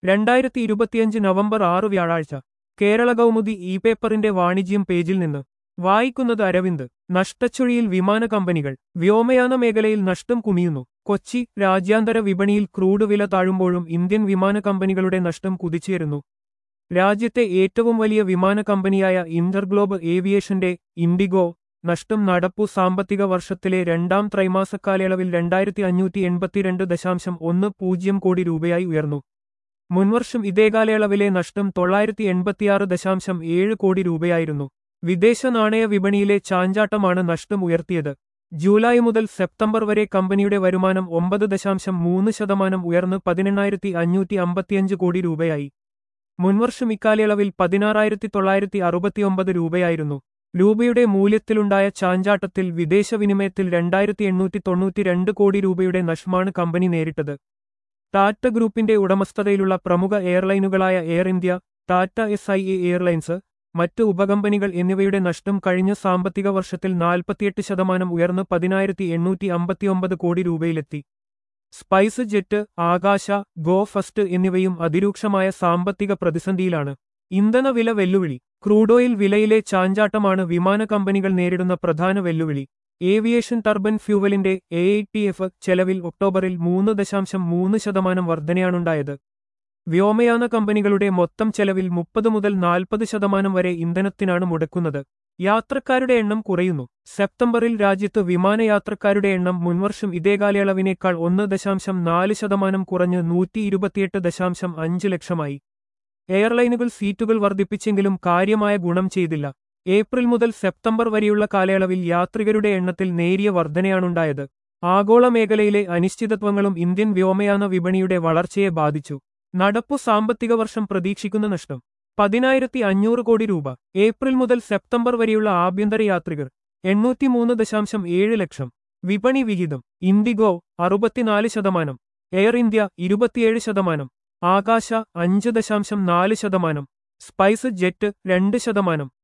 രണ്ടായിരത്തി ഇരുപത്തിയഞ്ച് നവംബർ ആറ് വ്യാഴാഴ്ച കേരള കൗമുദി ഇ പേപ്പറിന്റെ വാണിജ്യം പേജിൽ നിന്ന് വായിക്കുന്നത് അരവിന്ദ് നഷ്ടച്ചുഴിയിൽ വിമാന കമ്പനികൾ വ്യോമയാന മേഖലയിൽ നഷ്ടം കുമിയുന്നു കൊച്ചി രാജ്യാന്തര വിപണിയിൽ ക്രൂഡ് വില താഴുമ്പോഴും ഇന്ത്യൻ വിമാന കമ്പനികളുടെ നഷ്ടം കുതിച്ചുയരുന്നു രാജ്യത്തെ ഏറ്റവും വലിയ വിമാന കമ്പനിയായ ഇന്റർഗ്ലോബ് ഏവിയേഷന്റെ ഇൻഡിഗോ നഷ്ടം നടപ്പു സാമ്പത്തിക വർഷത്തിലെ രണ്ടാം ത്രൈമാസ കാലയളവിൽ രണ്ടായിരത്തി അഞ്ഞൂറ്റി എൺപത്തിരണ്ട് ദശാംശം ഒന്ന് പൂജ്യം കോടി രൂപയായി ഉയർന്നു മുൻവർഷം ഇതേ കാലയളവിലെ നഷ്ടം തൊള്ളായിരത്തി എൺപത്തിയാറ് ദശാംശം ഏഴ് കോടി രൂപയായിരുന്നു വിദേശ നാണയ വിപണിയിലെ ചാഞ്ചാട്ടമാണ് നഷ്ടം ഉയർത്തിയത് ജൂലൈ മുതൽ സെപ്റ്റംബർ വരെ കമ്പനിയുടെ വരുമാനം ഒമ്പത് ദശാംശം മൂന്ന് ശതമാനം ഉയർന്ന് പതിനെണ്ണായിരത്തി അഞ്ഞൂറ്റി അമ്പത്തിയഞ്ച് കോടി രൂപയായി മുൻവർഷം ഇക്കാലയളവിൽ പതിനാറായിരത്തി തൊള്ളായിരത്തി അറുപത്തിയൊമ്പത് രൂപയായിരുന്നു രൂപയുടെ മൂല്യത്തിലുണ്ടായ ചാഞ്ചാട്ടത്തിൽ വിദേശ വിനിമയത്തിൽ രണ്ടായിരത്തി എണ്ണൂറ്റി തൊണ്ണൂറ്റിരണ്ട് കോടി രൂപയുടെ നഷ്ടമാണ് കമ്പനി നേരിട്ടത് ടാറ്റ ഗ്രൂപ്പിന്റെ ഉടമസ്ഥതയിലുള്ള പ്രമുഖ എയർലൈനുകളായ air India Tata S I A airlines മറ്റ് ഉപകമ്പനികൾ എന്നിവയുടെ നഷ്ടം കഴിഞ്ഞ സാമ്പത്തിക വർഷത്തിൽ നാൽപ്പത്തിയെട്ട് ശതമാനം ഉയർന്ന് പതിനായിരത്തി എണ്ണൂറ്റി അമ്പത്തിയൊമ്പത് കോടി രൂപയിലെത്തി spice jet Akasa go first എന്നിവയും അതിരൂക്ഷമായ സാമ്പത്തിക പ്രതിസന്ധിയിലാണ് ഇന്ധനവില വെല്ലുവിളി ക്രൂഡോയിൽ വിലയിലെ ചാഞ്ചാട്ടമാണ് വിമാന കമ്പനികൾ നേരിടുന്ന പ്രധാന വെല്ലുവിളി ഏവിയേഷൻ ടർബൻ ഫ്യൂവലിന്റെ എ ടി എഫ് ചെലവിൽ ഒക്ടോബറിൽ മൂന്ന് ദശാംശം മൂന്ന് ശതമാനം വർധനയാണുണ്ടായത് വ്യോമയാന കമ്പനികളുടെ മൊത്തം ചെലവിൽ മുപ്പത് മുതൽ നാൽപ്പത് ശതമാനം വരെ ഇന്ധനത്തിനാണ് മുടക്കുന്നത് യാത്രക്കാരുടെ എണ്ണം കുറയുന്നു സെപ്റ്റംബറിൽ രാജ്യത്ത് വിമാനയാത്രക്കാരുടെ എണ്ണം മുൻവർഷം ഇതേ കാലയളവിനേക്കാൾ ഒന്ന് ദശാംശം നാല് ശതമാനം കുറഞ്ഞ് നൂറ്റി ഇരുപത്തിയെട്ട് ദശാംശം അഞ്ച് ലക്ഷമായി എയർലൈനുകൾ സീറ്റുകൾ വർദ്ധിപ്പിച്ചെങ്കിലും കാര്യമായ ഗുണം ചെയ്തില്ല ഏപ്രിൽ മുതൽ സെപ്റ്റംബർ വരെയുള്ള കാലയളവിൽ യാത്രികരുടെ എണ്ണത്തിൽ നേരിയ വർധനയാണുണ്ടായത് ആഗോള മേഖലയിലെ അനിശ്ചിതത്വങ്ങളും ഇന്ത്യൻ വ്യോമയാന വിപണിയുടെ വളർച്ചയെ ബാധിച്ചു നടപ്പു സാമ്പത്തിക വർഷം പ്രതീക്ഷിക്കുന്ന നഷ്ടം പതിനായിരത്തി അഞ്ഞൂറ് കോടി രൂപ ഏപ്രിൽ മുതൽ സെപ്റ്റംബർ വരെയുള്ള ആഭ്യന്തര യാത്രികർ എണ്ണൂറ്റിമൂന്ന് ദശാംശം ഏഴ് ലക്ഷം വിപണി വിഹിതം ഇൻഡിഗോ അറുപത്തിനാല് ശതമാനം എയർ ഇന്ത്യ ഇരുപത്തിയേഴ് ശതമാനം ആകാശ അഞ്ച് ദശാംശം നാല് ശതമാനം സ്പൈസ് ജെറ്റ് രണ്ട് ശതമാനം